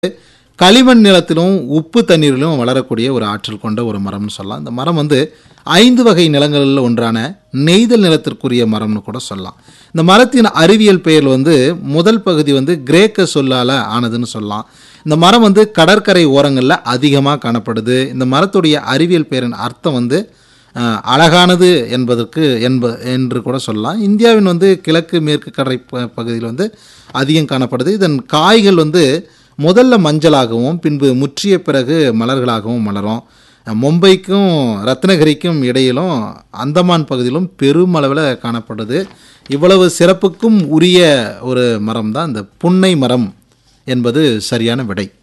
களிமண் நிலத்திலும் உப்பு தண்ணீரிலும் வளரக்கூடிய ஒரு ஆற்றல் கொண்ட ஒரு மரம்னு சொல்லலாம் இந்த மரம் வந்து ஐந்து வகை நிலங்களில் ஒன்றான நெய்தல் நிலத்திற்குரிய மரம்னு கூட சொல்லலாம் இந்த மரத்தின் அறிவியல் பெயர் வந்து முதல் பகுதி வந்து கிரேக்க சொல்லால் ஆனதுன்னு சொல்லலாம் இந்த மரம் வந்து கடற்கரை ஓரங்களில் அதிகமாக காணப்படுது இந்த மரத்துடைய அறிவியல் பெயரின் அர்த்தம் வந்து அஹ், அழகானது என்பதற்கு என்ப என்று கூட சொல்லலாம் இந்தியாவின் வந்து கிழக்கு மேற்கு கடற்கரை ப- பகுதியில் வந்து அதிகம் காணப்படுது இதன் காய்கள் வந்து முதல்ல மஞ்சளாகவும் பின்பு முற்றிய பிறகு மலர்களாகவும் மலரும் மும்பைக்கும் ரத்னகிரிக்கும் இடையிலும் அந்தமான் பகுதியிலும் பெருமளவில் காணப்படுது இவ்வளவு சிறப்புக்கும் உரிய ஒரு மரம் தான் இந்த புன்னை மரம் என்பது சரியான விடை